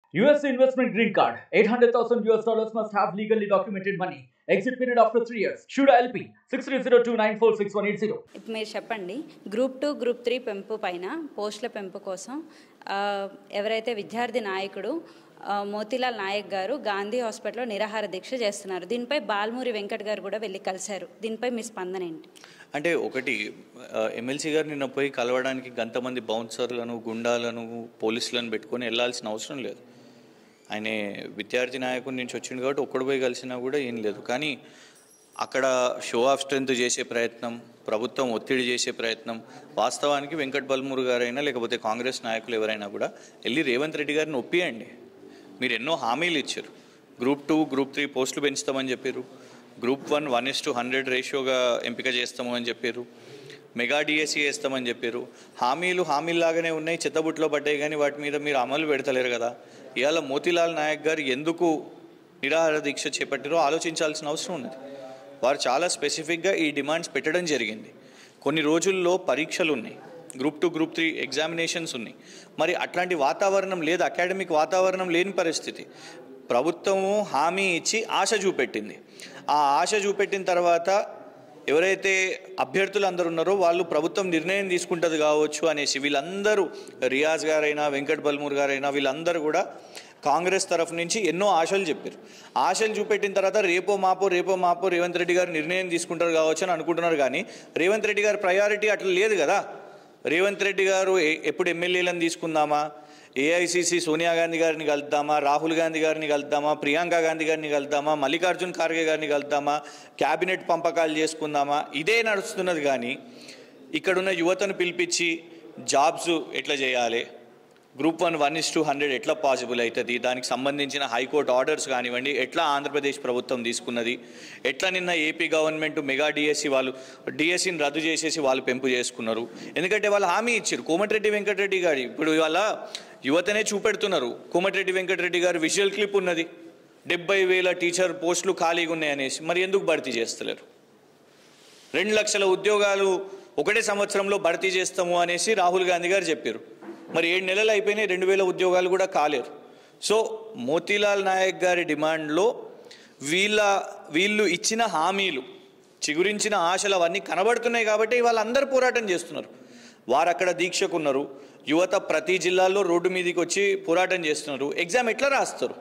US investment green card. 800,000 US dollars must have legally documented money. Exit period after 3 years. Shuda LP 6302946180. ఇప్పుడు మీరు చెప్పండి group two group three పెంపు పైన పోస్టుల పెంపు కోసం ఆ, ఎవరైతే విద్యార్థి నాయకుడు ఆ, మోతీలాల్ నాయక్ గారు గాంధీ హాస్పిటల్లో నిరాహార దీక్ష చేస్తున్నారు దీనిపై బాల్మూరి వెంకట్ గారు కూడా వెళ్ళి కలిశారు దీనిపై మీ స్పందన ఏంటి అంటే ఒకటి ఆ, ఎమ్మెల్సీ గారు నిన్న పోయి కలవడానికి గంతమంది బౌన్సర్లను గుండాలను పోలీసులను పెట్టుకొని వెళ్ళాల్సిన అవసరం లేదు ఆయన విద్యార్థి నాయకుడి నుంచి వచ్చింది కాబట్టి ఒక్కడు పోయి కలిసినా కూడా ఏం లేదు కానీ అక్కడ షో ఆఫ్ స్ట్రెంత్ చేసే ప్రయత్నం ప్రభుత్వం ఒత్తిడి చేసే ప్రయత్నం వాస్తవానికి వెంకట్ బల్మూరు గారైనా లేకపోతే కాంగ్రెస్ నాయకులు ఎవరైనా కూడా వెళ్ళి రేవంత్ రెడ్డి గారిని ఒప్పియండి మీరు ఎన్నో హామీలు ఇచ్చారు గ్రూప్ టూ గ్రూప్ త్రీ పోస్టులు పెంచుతామని చెప్పారు group one one is two hundred రేషియోగా ఎంపిక చేస్తాము అని చెప్పారు మెగా డిఎస్సి వేస్తామని చెప్పారు హామీలు హామీల్లాగానే ఉన్నాయి చెత్తబుట్లో పడ్డాయి కానీ వాటి మీద మీరు అమలు పెడతలేరు కదా ఇవాళ మోతీలాల్ నాయక్ గారు ఎందుకు నిరాహార దీక్ష చేపట్టారో ఆలోచించాల్సిన అవసరం ఉన్నది వారు చాలా స్పెసిఫిక్గా ఈ డిమాండ్స్ పెట్టడం జరిగింది కొన్ని రోజుల్లో పరీక్షలు ఉన్నాయి group two group three examinations ఉన్నాయి మరి అట్లాంటి వాతావరణం లేదు అకాడమిక్ వాతావరణం లేని పరిస్థితి ప్రభుత్వము హామీ ఇచ్చి ఆశ చూపెట్టింది ఆ ఆశ చూపెట్టిన తర్వాత ఎవరైతే అభ్యర్థులు అందరూ ఉన్నారో వాళ్ళు ప్రభుత్వం నిర్ణయం తీసుకుంటుంది కావచ్చు అనేసి వీళ్ళందరూ రియాజ్ గారైనా వెంకట్ బల్మూర్ గారైనా వీళ్ళందరూ కూడా కాంగ్రెస్ తరఫు నుంచి ఎన్నో ఆశలు చెప్పారు ఆశలు చూపెట్టిన తర్వాత రేపో మాపో రేపో మాపో రేవంత్ రెడ్డి గారు నిర్ణయం తీసుకుంటారు కావచ్చు అని అనుకుంటున్నారు కానీ రేవంత్ రెడ్డి గారి ప్రయారిటీ అట్లా లేదు కదా రేవంత్ రెడ్డి గారు ఎ- ఎప్పుడు ఎమ్మెల్యేలను తీసుకుందామా ఏఐసిసి సోనియా గాంధీ గారిని కలుద్దామా రాహుల్ గాంధీ గారిని కలుద్దామా ప్రియాంక గాంధీ గారిని కలుద్దామా మల్లికార్జున్ ఖార్గే గారిని కలుద్దామా క్యాబినెట్ పంపకాలు చేసుకుందామా ఇదే నడుస్తున్నది కానీ ఇక్కడున్న యువతను పిలిపించి జాబ్స్ ఎట్లా చేయాలి group one one is two hundred ఎట్లా పాసిబుల్ అవుతుంది దానికి సంబంధించిన హైకోర్టు ఆర్డర్స్ కానివ్వండి ఎట్లా ఆంధ్రప్రదేశ్ ప్రభుత్వం తీసుకున్నది ఎట్లా నిన్న ఏపీ గవర్నమెంట్ మెగా డిఎస్సి వాళ్ళు డిఎస్సిని రద్దు చేసేసి వాళ్ళు పెంపు చేసుకున్నారు ఎందుకంటే వాళ్ళు హామీ ఇచ్చారు కోమటిరెడ్డి వెంకటరెడ్డి గారి ఇప్పుడు ఇవాళ యువతనే చూపెడుతున్నారు కోమటిరెడ్డి వెంకటరెడ్డి గారి విజువల్ క్లిప్ ఉన్నది డెబ్బై వేల టీచర్ పోస్టులు ఖాళీగా ఉన్నాయనేసి మరి ఎందుకు భర్తీ చేస్తలేరు రెండు లక్షల ఉద్యోగాలు ఒకటే సంవత్సరంలో భర్తీ చేస్తాము అనేసి రాహుల్ గాంధీ గారు చెప్పారు మరి ఏడు నెలలు అయిపోయినాయి రెండు వేల ఉద్యోగాలు కూడా కాలేరు సో మోతీలాల్ నాయక్ గారి డిమాండ్లో వీళ్ళ వీళ్ళు ఇచ్చిన హామీలు చిగురించిన ఆశలు అవన్నీ కనబడుతున్నాయి కాబట్టి వాళ్ళందరూ పోరాటం చేస్తున్నారు వారు అక్కడ దీక్షకున్నారు యువత ప్రతి జిల్లాల్లో రోడ్డు మీదకి వచ్చి పోరాటం చేస్తున్నారు ఎగ్జామ్ ఎట్లా రాస్తారు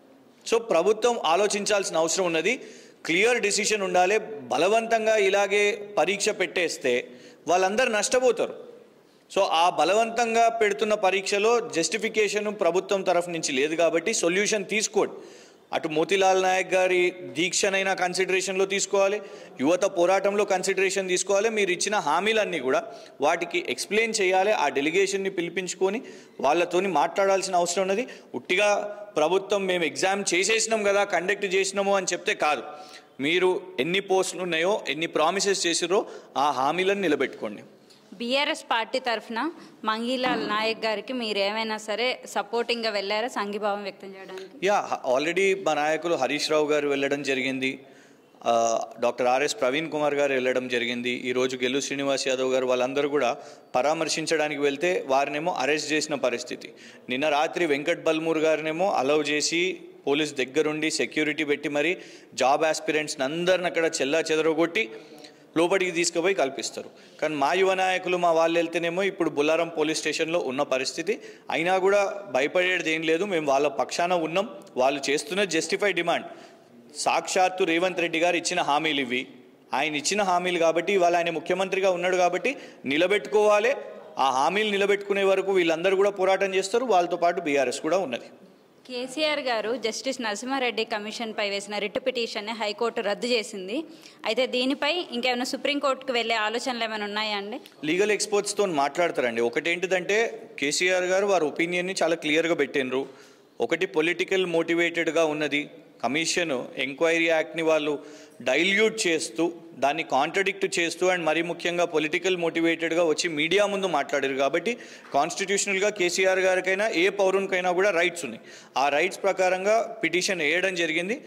సో ప్రభుత్వం ఆలోచించాల్సిన అవసరం ఉన్నది క్లియర్ డిసిషన్ ఉండాలి బలవంతంగా ఇలాగే పరీక్ష పెట్టేస్తే వాళ్ళందరూ నష్టపోతారు సో ఆ బలవంతంగా పెడుతున్న పరీక్షలో జస్టిఫికేషన్ ప్రభుత్వం తరఫు నుంచి లేదు కాబట్టి సొల్యూషన్ తీసుకోండి అటు మోతీలాల్ నాయక్ గారి దీక్షనైనా కన్సిడరేషన్లో తీసుకోవాలి యువత పోరాటంలో కన్సిడరేషన్ తీసుకోవాలి మీరు ఇచ్చిన హామీలన్నీ కూడా వాటికి ఎక్స్ప్లెయిన్ చేయాలి ఆ డెలిగేషన్ని పిలిపించుకొని వాళ్ళతోని మాట్లాడాల్సిన అవసరం ఉన్నది ఉట్టిగా ప్రభుత్వం మేము ఎగ్జామ్ చేసేసినాం కదా కండక్ట్ చేసినాము అని చెప్తే కాదు మీరు ఎన్ని పోస్టులు ఉన్నాయో ఎన్ని ప్రామిసెస్ చేసిరో ఆ హామీలను నిలబెట్టుకోండి బీఆర్ఎస్ పార్టీ తరఫున మంగీలాల్ నాయక్ గారికి మీరు ఏమైనా సరే సపోర్టింగ్గా వెళ్ళారా సంఘీభావం వ్యక్తం చేయడానికి యా ఆల్రెడీ మా నాయకులు హరీష్ రావు గారు వెళ్ళడం జరిగింది ఆ, డాక్టర్ ఆర్ఎస్ ప్రవీణ్ కుమార్ గారు వెళ్ళడం జరిగింది ఈరోజు గెలు శ్రీనివాస్ యాదవ్ గారు వాళ్ళందరూ కూడా పరామర్శించడానికి వెళ్తే వారినేమో అరెస్ట్ చేసిన పరిస్థితి నిన్న రాత్రి వెంకట్ బల్మూర్ గారినేమో అలౌ చేసి పోలీస్ దగ్గరుండి సెక్యూరిటీ పెట్టి మరి జాబ్ ఆస్పిరెంట్స్ని అందరిని అక్కడ చెల్లా చెదరగొట్టి లోపలికి తీసుకుపోయి కల్పిస్తారు కానీ మా యువ నాయకులు మా వాళ్ళు వెళ్తేనేమో ఇప్పుడు బుల్లారం పోలీస్ స్టేషన్లో ఉన్న పరిస్థితి అయినా కూడా భయపడేది ఏం లేదు మేము వాళ్ళ పక్షాన ఉన్నాం వాళ్ళు చేస్తున్న జస్టిఫై డిమాండ్ సాక్షాత్తు రేవంత్ రెడ్డి గారు ఇచ్చిన హామీలు ఇవి ఆయన ఇచ్చిన హామీలు కాబట్టి ఇవాళ ఆయన ముఖ్యమంత్రిగా ఉన్నాడు కాబట్టి నిలబెట్టుకోవాలి ఆ హామీలు నిలబెట్టుకునే వరకు వీళ్ళందరూ కూడా పోరాటం చేస్తారు వాళ్ళతో పాటు బీఆర్ఎస్ కూడా ఉన్నది కేసీఆర్ గారు జస్టిస్ నరసింహారెడ్డి కమిషన్పై వేసిన రిట్ పిటిషన్ని హైకోర్టు రద్దు చేసింది అయితే దీనిపై ఇంకేమైనా సుప్రీంకోర్టుకు వెళ్ళే ఆలోచనలు ఏమైనా ఉన్నాయా అండి లీగల్ ఎక్స్పర్ట్స్తో మాట్లాడతారండి ఒకటి ఏంటిదంటే కేసీఆర్ గారు వారి ఒపీనియన్ని చాలా క్లియర్గా పెట్టినరు ఒకటి పొలిటికల్ మోటివేటెడ్గా ఉన్నది కమిషన్ ఎంక్వైరీ యాక్ట్ని వాళ్ళు డైల్యూట్ చేస్తూ దాన్ని కాంట్రడిక్ట్ చేస్తూ అండ్ మరీ ముఖ్యంగా పొలిటికల్ మోటివేటెడ్గా వచ్చి మీడియా ముందు మాట్లాడారు కాబట్టి కాన్స్టిట్యూషనల్గా కేసీఆర్ గారికైనా ఏ పౌరునికైనా కూడా రైట్స్ ఉన్నాయి ఆ రైట్స్ ప్రకారంగా పిటిషన్ వేయడం జరిగింది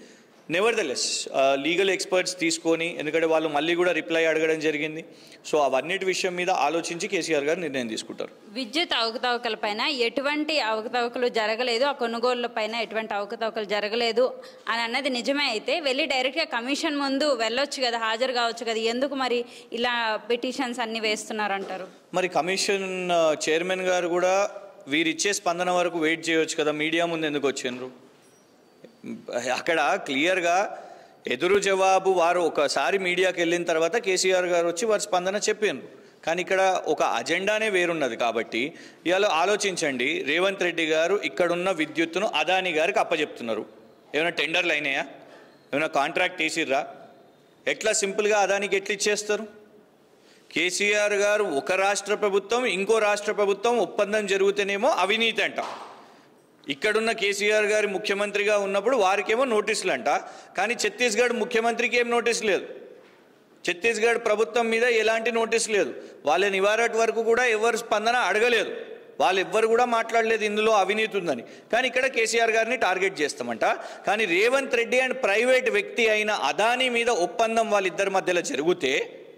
nevertheless legal experts తీసుకొని ఎందుకంటే వాళ్ళు మళ్ళీ కూడా రిప్లై అడగడం జరిగింది సో అవన్నిటి విషయం మీద ఆలోచించి కేసీఆర్ గారు నిర్ణయం తీసుకుంటారు విద్యుత్ అవకతవకల పైన ఎటువంటి అవకతవకలు జరగలేదు ఆ కొనుగోళ్ల పైన ఎటువంటి అవకతవకలు జరగలేదు అని అన్నది నిజమే అయితే వెళ్ళి డైరెక్ట్గా కమిషన్ ముందు వెళ్ళొచ్చు కదా హాజరు కావచ్చు కదా ఎందుకు మరి ఇలా పిటిషన్స్ అన్ని వేస్తున్నారంటారు మరి కమిషన్ ఆ, చైర్మన్ గారు కూడా వీరిచ్చే స్పందన వరకు వెయిట్ చేయొచ్చు కదా మీడియా ముందు ఎందుకు వచ్చిండ్రు అక్కడ క్లియర్గా ఎదురు జవాబు వారు ఒకసారి మీడియాకి వెళ్ళిన తర్వాత కేసీఆర్ గారు వచ్చి వారి స్పందన చెప్పిండ్రు కానీ ఇక్కడ ఒక అజెండానే వేరున్నది కాబట్టి ఇవాళ ఆలోచించండి రేవంత్ రెడ్డి గారు ఇక్కడున్న విద్యుత్తును అదాని గారికి అప్పచెప్తున్నారు ఏమైనా టెండర్లు అయినాయా ఏమైనా కాంట్రాక్ట్ వేసిర్రా ఎట్లా సింపుల్గా అదానికి ఎట్లా ఇచ్చేస్తారు కేసీఆర్ గారు ఒక రాష్ట్ర ప్రభుత్వం ఇంకో రాష్ట్ర ప్రభుత్వం ఒప్పందం జరుగుతేనేమో అవినీతి అంట ఇక్కడున్న కేసీఆర్ గారి ముఖ్యమంత్రిగా ఉన్నప్పుడు వారికేమో నోటీసులు అంట కానీ ఛత్తీస్గఢ్ ముఖ్యమంత్రికి ఏం నోటీస్ లేదు ఛత్తీస్గఢ్ ప్రభుత్వం మీద ఎలాంటి నోటీస్ లేదు వాళ్ళ నివారణ వరకు కూడా ఎవరు స్పందన అడగలేదు వాళ్ళు ఎవ్వరు కూడా మాట్లాడలేదు ఇందులో అవినీతి ఉందని కానీ ఇక్కడ కేసీఆర్ గారిని టార్గెట్ చేస్తామంట కానీ రేవంత్ రెడ్డి అండ్ ప్రైవేట్ వ్యక్తి అయిన అదానీ మీద ఒప్పందం వాళ్ళిద్దరి మధ్యలో జరిగితే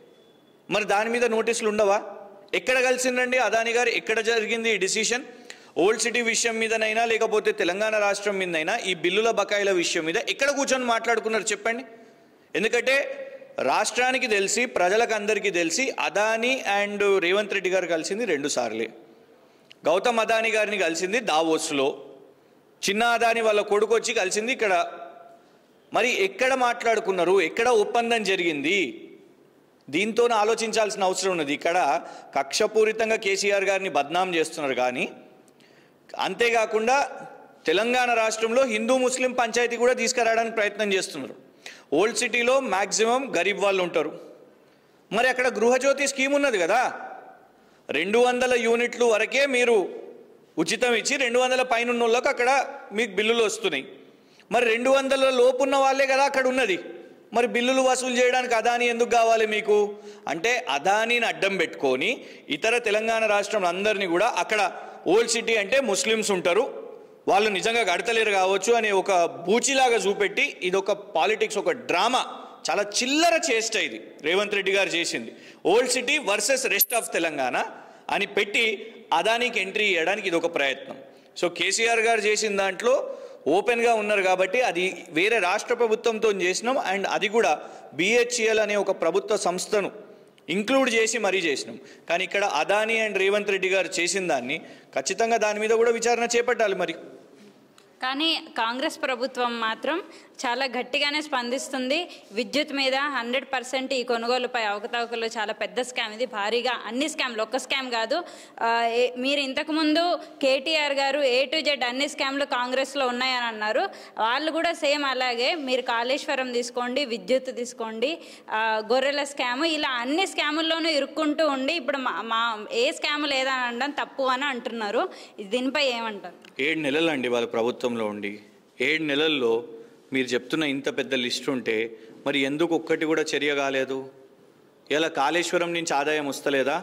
మరి దాని మీద నోటీసులు ఉండవా ఎక్కడ కలిసిందండి అదాని గారు ఎక్కడ జరిగింది ఈ డిసిషన్ ఓల్డ్ సిటీ విషయం మీదనైనా లేకపోతే తెలంగాణ రాష్ట్రం మీదనైనా ఈ బిల్లుల బకాయిల విషయం మీద ఎక్కడ కూర్చొని మాట్లాడుకున్నారు చెప్పండి ఎందుకంటే రాష్ట్రానికి తెలిసి ప్రజలకు అందరికీ తెలిసి అదాని అండ్ రేవంత్ రెడ్డి గారు కలిసింది రెండు సార్లే గౌతమ్ అదాని గారిని కలిసింది దావోస్లో చిన్న అదాని వాళ్ళ కొడుకు వచ్చి కలిసింది ఇక్కడ మరి ఎక్కడ మాట్లాడుకున్నారు ఎక్కడ ఒప్పందం జరిగింది దీంతో ఆలోచించాల్సిన అవసరం ఉన్నది ఇక్కడ కక్షపూరితంగా కేసీఆర్ గారిని బద్నాం చేస్తున్నారు కానీ అంతేకాకుండా తెలంగాణ రాష్ట్రంలో హిందూ ముస్లిం పంచాయతీ కూడా తీసుకురావడానికి ప్రయత్నం చేస్తున్నారు ఓల్డ్ సిటీలో మ్యాక్సిమం గరీబ్ వాళ్ళు ఉంటారు మరి అక్కడ గృహజ్యోతి స్కీమ్ ఉన్నది కదా రెండు వందల యూనిట్లు వరకే మీరు ఉచితం ఇచ్చి రెండు వందల పైన ఉన్న వాళ్ళకి అక్కడ మీకు బిల్లులు వస్తున్నాయి మరి రెండు వందల లోపు ఉన్న వాళ్ళే కదా అక్కడ ఉన్నది మరి బిల్లులు వసూలు చేయడానికి అదాని ఎందుకు కావాలి మీకు అంటే అదానీని అడ్డం పెట్టుకొని ఇతర తెలంగాణ రాష్ట్రం అందరినీ కూడా అక్కడ ఓల్డ్ సిటీ అంటే ముస్లిమ్స్ ఉంటారు వాళ్ళు నిజంగా గడతలేరు కావచ్చు అనే ఒక బూచిలాగా చూపెట్టి ఇది ఒక పాలిటిక్స్ ఒక డ్రామా చాలా చిల్లర చేష్ట ఇది రేవంత్ రెడ్డి గారు చేసింది old city versus rest of Telangana అని పెట్టి అదానికి ఎంట్రీ ఇవ్వడానికి ఇది ఒక ప్రయత్నం సో కేసీఆర్ గారు చేసిన దాంట్లో ఓపెన్గా ఉన్నారు కాబట్టి అది వేరే రాష్ట్ర ప్రభుత్వంతో చేసినాం అండ్ అది కూడా బిహెచ్ఎల్ అనే ఒక ప్రభుత్వ సంస్థను ఇంక్లూడ్ చేసి మరీ చేసినాం కానీ ఇక్కడ అదాని అండ్ రేవంత్ రెడ్డి గారు చేసిన దాన్ని ఖచ్చితంగా దాని మీద కూడా విచారణ చేపట్టాలి మరి కానీ కాంగ్రెస్ ప్రభుత్వం మాత్రం చాలా గట్టిగానే స్పందిస్తుంది విద్యుత్ మీద హండ్రెడ్ పర్సెంట్ ఈ కొనుగోలుపై అవకతవకలు చాలా పెద్ద స్కామ్ ఇది భారీగా అన్ని స్కామ్లు ఒక్క స్కామ్ కాదు ఆ, ఏ- మీరు ఇంతకుముందు కేటీఆర్ గారు ఏ టు జెడ్ అన్ని స్కామ్లు కాంగ్రెస్లో ఉన్నాయని అన్నారు వాళ్ళు కూడా సేమ్ అలాగే మీరు కాళేశ్వరం తీసుకోండి విద్యుత్ తీసుకోండి ఆ, గొర్రెల స్కామ్ ఇలా అన్ని స్కాముల్లోనూ ఇరుక్కుంటూ ఉండి ఇప్పుడు మా మా ఏ స్కామ్ లేదని అనడం తప్పు అని అంటున్నారు దీనిపై ఏమంటారు ఏడు నెలలు అండి వాళ్ళ ప్రభుత్వంలో ఉండి ఏడు నెలల్లో మీరు చెప్తున్న ఇంత పెద్ద లిస్ట్ ఉంటే మరి ఎందుకు ఒక్కటి కూడా చర్య కాలేదు ఇలా కాళేశ్వరం నుంచి ఆదాయం వస్తలేదా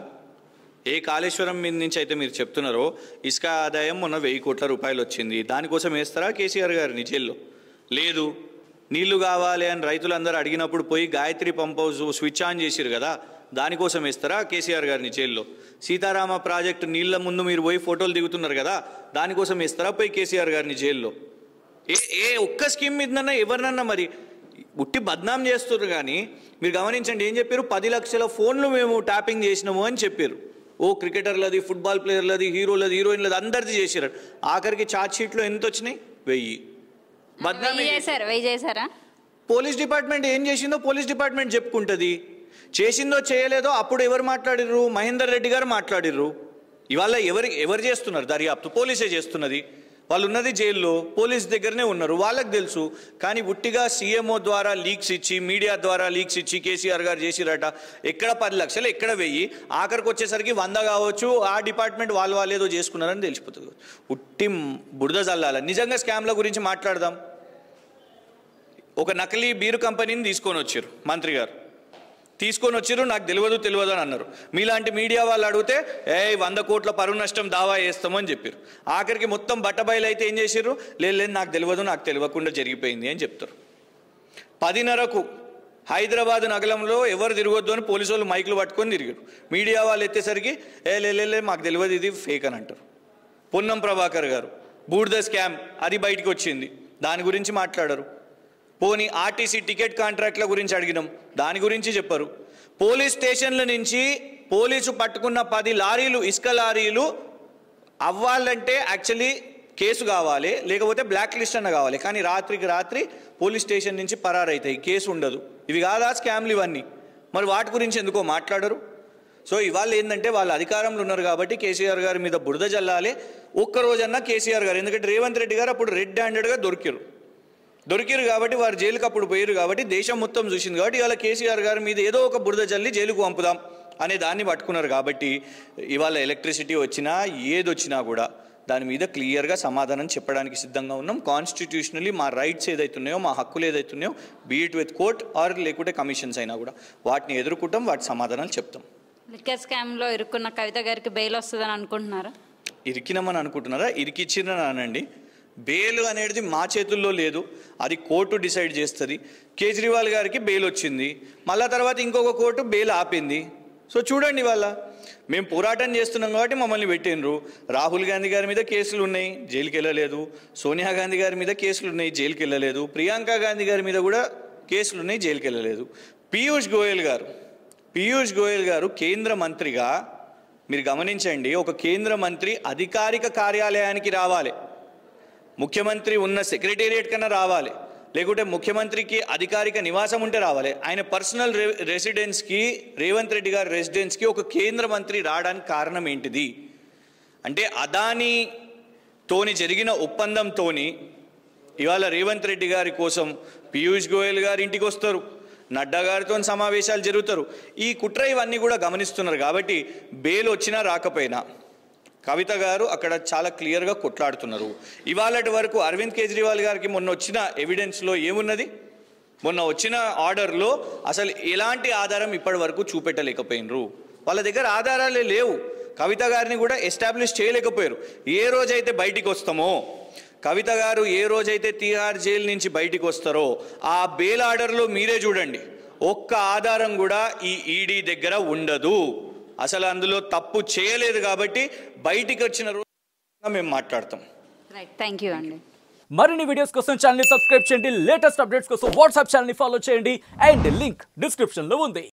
ఏ కాళేశ్వరం మీద నుంచి అయితే మీరు చెప్తున్నారో ఇసుక ఆదాయం మొన్న వెయ్యి కోట్ల రూపాయలు వచ్చింది దానికోసం వేస్తారా కేసీఆర్ గారిని జైల్లో లేదు నీళ్లు కావాలి అని రైతులందరూ అడిగినప్పుడు పోయి Gayatri pump house switch on చేసిరు కదా దానికోసం వేస్తారా కేసీఆర్ గారిని జైల్లో సీతారామ ప్రాజెక్టు నీళ్ల ముందు మీరు పోయి ఫోటోలు దిగుతున్నారు కదా దానికోసం వేస్తారా పోయి కేసీఆర్ గారిని జైల్లో ఏ ఏ ఒక్క స్కీమ్ మీదనన్నా ఎవరినన్నా మరి ఉట్టి బద్నాం చేస్తున్నారు కానీ మీరు గమనించండి ఏం చెప్పారు పది లక్షల ఫోన్లు మేము ట్యాపింగ్ చేసినాము అని చెప్పారు ఓ క్రికెటర్లది ఫుట్బాల్ ప్లేయర్లది హీరోలది హీరోయిన్లది అందరిది చేసారు ఆఖరికి ఛార్జ్ షీట్లో ఎంత వచ్చినాయి వెయ్యి బద్నామీ వెయ్యి చేశారు వెయ్యి చేశారా పోలీస్ డిపార్ట్మెంట్ ఏం చేసిందో పోలీస్ డిపార్ట్మెంట్ చెప్పుకుంటుంది చేసిందో చేయలేదో అప్పుడు ఎవరు మాట్లాడిర్రు మహేందర్ రెడ్డి గారు మాట్లాడిర్రు ఇవాళ ఎవరు ఎవరు చేస్తున్నారు దర్యాప్తు పోలీసే చేస్తున్నది వాళ్ళు ఉన్నది జైల్లో పోలీస్ దగ్గరనే ఉన్నారు వాళ్ళకి తెలుసు కానీ ఉట్టిగా సీఎంఓ ద్వారా లీక్స్ ఇచ్చి మీడియా ద్వారా లీక్స్ ఇచ్చి కేసీఆర్ గారు చేసిరట ఎక్కడ పది లక్షలు ఎక్కడ వెయ్యి ఆఖరికి వచ్చేసరికి వంద కావచ్చు ఆ డిపార్ట్మెంట్ వాళ్ళు వాళ్ళు ఏదో చేసుకున్నారని తెలిసిపోతుంది ఉట్టి బురద చల్లాల నిజంగా స్కామ్ల గురించి మాట్లాడదాం ఒక నకిలీ బీరు కంపెనీని తీసుకొని వచ్చారు మంత్రి గారు తీసుకొని వచ్చారు నాకు తెలియదు తెలియదు అని అన్నారు మీలాంటి మీడియా వాళ్ళు అడిగితే ఏ వంద కోట్ల పరువు నష్టం దావా వేస్తామని చెప్పారు ఆఖరికి మొత్తం బట్టబయలు అయితే ఏం చేశారు లేదు లేదు నాకు తెలియదు నాకు తెలియకుండా జరిగిపోయింది అని చెప్తారు పదిన్నరకు హైదరాబాద్ నగరంలో ఎవరు తిరగొద్దు అని పోలీసు వాళ్ళు మైకులు పట్టుకొని తిరిగారు మీడియా వాళ్ళు ఎత్తేసరికి ఏ లే లే, లే మాకు తెలియదు ఇది ఫేక్ అని అంటారు పొన్నం ప్రభాకర్ గారు బూడిద స్కామ్ అది బయటికి వచ్చింది దాని గురించి మాట్లాడరు పోనీ ఆర్టీసీ టికెట్ కాంట్రాక్ట్ల గురించి అడిగినాం దాని గురించి చెప్పరు పోలీస్ స్టేషన్ల నుంచి పోలీసు పట్టుకున్న పది లారీలు ఇసుక లారీలు అవ్వాలంటే యాక్చువల్లీ కేసు కావాలి లేకపోతే బ్లాక్ లిస్ట్ అన్న కావాలి కానీ రాత్రికి రాత్రి పోలీస్ స్టేషన్ నుంచి పరారైతాయి కేసు ఉండదు ఇవి కాదా స్కామ్లు ఇవన్నీ మరి వాటి గురించి ఎందుకో మాట్లాడరు సో ఇవాళ ఏంటంటే వాళ్ళు అధికారంలో ఉన్నారు కాబట్టి కేసీఆర్ గారి మీద బురద జల్లాలి ఒక్క రోజన్నా కేసీఆర్ గారు ఎందుకంటే రేవంత్ రెడ్డి గారు అప్పుడు రెడ్ హ్యాండెడ్గా దొరికారు దొరికిరు కాబట్టి వారు జైలుకి అప్పుడు పోయారు కాబట్టి దేశం మొత్తం చూసింది కాబట్టి ఇవాళ కేసీఆర్ గారి మీద ఏదో ఒక బురద జల్లి జైలుకు పంపుదాం అనే దాన్ని పట్టుకున్నారు కాబట్టి ఇవాళ ఎలక్ట్రిసిటీ వచ్చినా ఏది వచ్చినా కూడా దాని మీద క్లియర్గా సమాధానం చెప్పడానికి సిద్ధంగా ఉన్నాం కాన్స్టిట్యూషనలీ మా రైట్స్ ఏదైతున్నాయో మా హక్కులు ఏదైతున్నాయో బీఇట్ విత్ కోర్ట్ ఆర్ లేకుంటే కమిషన్స్ అయినా కూడా వాటిని ఎదుర్కొంటాం వాటి సమాధానాలు చెప్తాం లిక్కర్ స్కామ్లో ఇరుక్కున్న కవిత గారికి బెయిల్ వస్తుందని అనుకుంటున్నారా ఇరికినామని అనుకుంటున్నారా ఇరికిచ్చిరని అనండి బెయిల్ అనేది మా చేతుల్లో లేదు అది కోర్టు డిసైడ్ చేస్తుంది కేజ్రీవాల్ గారికి బెయిల్ వచ్చింది మళ్ళా తర్వాత ఇంకొక కోర్టు బెయిల్ ఆపింది సో చూడండి వాళ్ళ మేము పోరాటం చేస్తున్నాం కాబట్టి మమ్మల్ని పెట్టినరు రాహుల్ గాంధీ గారి మీద కేసులు ఉన్నాయి జైలుకి వెళ్ళలేదు సోనియా గాంధీ గారి మీద కేసులు ఉన్నాయి జైలుకి వెళ్ళలేదు ప్రియాంక గాంధీ గారి మీద కూడా కేసులు ఉన్నాయి జైలుకి వెళ్ళలేదు పీయూష్ గోయల్ గారు పీయూష్ గోయల్ గారు కేంద్ర మంత్రిగా మీరు గమనించండి ఒక కేంద్ర మంత్రి అధికారిక కార్యాలయానికి రావాలి ముఖ్యమంత్రి ఉన్న సెక్రటేరియట్ కన్నా రావాలి లేకుంటే ముఖ్యమంత్రికి అధికారిక నివాసం ఉంటే రావాలి ఆయన పర్సనల్ రె రెసిడెన్స్కి రేవంత్ రెడ్డి గారి రెసిడెన్స్కి ఒక కేంద్ర మంత్రి రావడానికి కారణం ఏంటిది అంటే అదానీ తోని జరిగిన ఒప్పందంతోని ఇవాళ రేవంత్ రెడ్డి గారి కోసం పీయూష్ గోయల్ గారి ఇంటికి వస్తారు నడ్డా గారితో సమావేశాలు జరుగుతారు ఈ కుట్ర ఇవన్నీ కూడా గమనిస్తున్నారు కాబట్టి బెయిల్ వచ్చినా రాకపోయినా కవిత గారు అక్కడ చాలా క్లియర్గా కొట్లాడుతున్నారు ఇవాళటి వరకు అరవింద్ కేజ్రీవాల్ గారికి మొన్న వచ్చిన ఎవిడెన్స్లో ఏమున్నది మొన్న వచ్చిన ఆర్డర్లో అసలు ఎలాంటి ఆధారం ఇప్పటి వరకు చూపెట్టలేకపోయినరు వాళ్ళ దగ్గర ఆధారాలే లేవు కవిత గారిని కూడా ఎస్టాబ్లిష్ చేయలేకపోయారు ఏ రోజైతే బయటికి వస్తామో కవిత గారు ఏ రోజైతే తీహార్ జైలు నుంచి బయటికి వస్తారో ఆ బెయిల్ ఆర్డర్లో మీరే చూడండి ఒక్క ఆధారం కూడా ఈ ఈడీ దగ్గర ఉండదు అసలు అందులో తప్పు చేయలేదు కాబట్టి బయటికి వచ్చిన రోజు మేము మాట్లాడతాం రైట్ థ్యాంక్ యూ అండి మరిన్ని వీడియోస్ కోసం ఛానల్ సబ్స్క్రైబ్ చేయండి లేటెస్ట్ అప్డేట్స్ కోసం వాట్సాప్ ఛానల్ ఫాలో చేయండి అండ్ లింక్ డిస్క్రిప్షన్ లో ఉంది